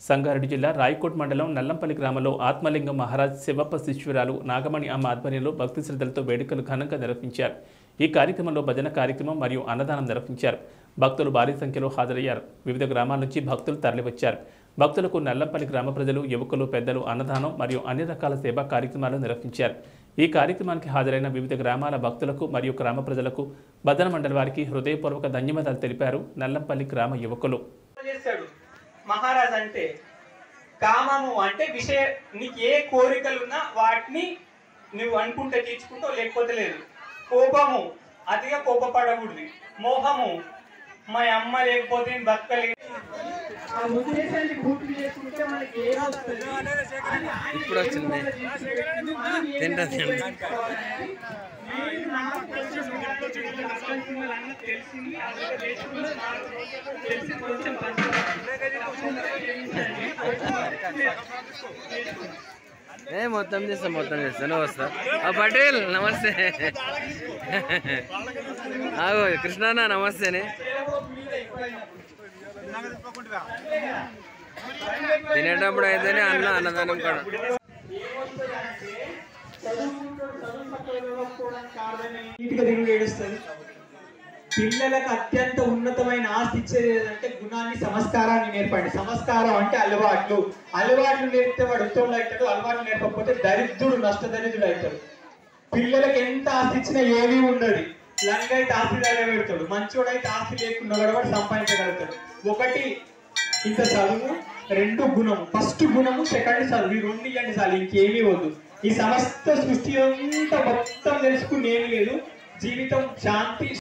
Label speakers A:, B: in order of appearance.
A: సంగారెడ్డి జిల్లా రాయకోట్ మండలం నల్లంపల్లి గ్రామంలో ఆత్మలింగం మహారాజ్ శివప్ప శిష్యురాలు నాగమణి అమ్మ ఆధ్వర్యంలో భక్తి శ్రద్ధలతో వేడుకలు ఘనంగా నిర్వహించారు ఈ కార్యక్రమంలో భజన కార్యక్రమం మరియు అన్నదానం నిర్వహించారు భక్తులు భారీ సంఖ్యలో హాజరయ్యారు వివిధ గ్రామాల నుంచి భక్తులు తరలివచ్చారు భక్తులకు నల్లంపల్లి గ్రామ ప్రజలు యువకులు పెద్దలు అన్నదానం మరియు అన్ని రకాల సేవా కార్యక్రమాలు నిర్వహించారు ఈ కార్యక్రమానికి హాజరైన వివిధ గ్రామాల భక్తులకు మరియు గ్రామ ప్రజలకు భద్ర మండలి వారికి హృదయపూర్వక ధన్యవాదాలు తెలిపారు నల్లంపల్లి గ్రామ యువకులు
B: చేస్తాడు మహారాజ్ అంటే కామము అంటే విషయ నీకు ఏ కోరికలున్నా వాటిని నువ్వు అనుకుంటే తీర్చుకుంటావు లేకపోతే లేదు కోపము అతిగా కోపపడకూడదు మోహము మా అమ్మ లేకపోతే నేను బతకలేదు ఆ ఉద్దేశాన్ని పూర్తి చేసుకుంటే మనకి ఏం వస్తుంది?
C: ఇప్పుడు వచ్చింది తింటా తింటా
B: నేను నాకు తెలిసిన వాళ్ళకి తెలిసింది, అందుకే తెలుసుకున్నా, నాకు తెలిసి కొంచెం
C: ఏ మొత్తం చేస్తా మొత్తం చేస్తా నువ్వు వస్తా ఆ పటేల్ నమస్తే ఆగో కృష్ణాన్న నమస్తేనే తినేటప్పుడు అయితేనే అన్న అన్నదానం కూడా
B: నీట్గా తిరిగి ఏడుస్తుంది పిల్లలకు అత్యంత ఉన్నతమైన ఆస్తి ఇచ్చేది ఏదంటే గుణాన్ని సంస్కారాన్ని నేర్పండి సంస్కారం అంటే అలవాట్లు అలవాట్లు నేర్పితే వాడు ఉత్తముడు అవుతాడు అలవాట్లు నేర్పకపోతే దరిద్రుడు నష్టదరిద్రుడు అవుతాడు పిల్లలకి ఎంత ఆస్తి ఇచ్చినా ఏమీ ఉండదు లంగ అయితే ఆస్తి దగ్గర పెడతాడు మంచోడైతే ఆస్తి లేకుండా కూడా వాడు సంపాదించగలుగుతాడు ఒకటి ఇంత చదువు రెండు గుణము ఫస్ట్ గుణము సెకండ్ చదువు ఈ రెండు ఇవ్వండి చాలు ఇంకేమీ వద్దు ఈ సమస్త సృష్టి అంతా మొత్తం తెలుసుకుని ఏమీ లేదు జీవితం శాంతి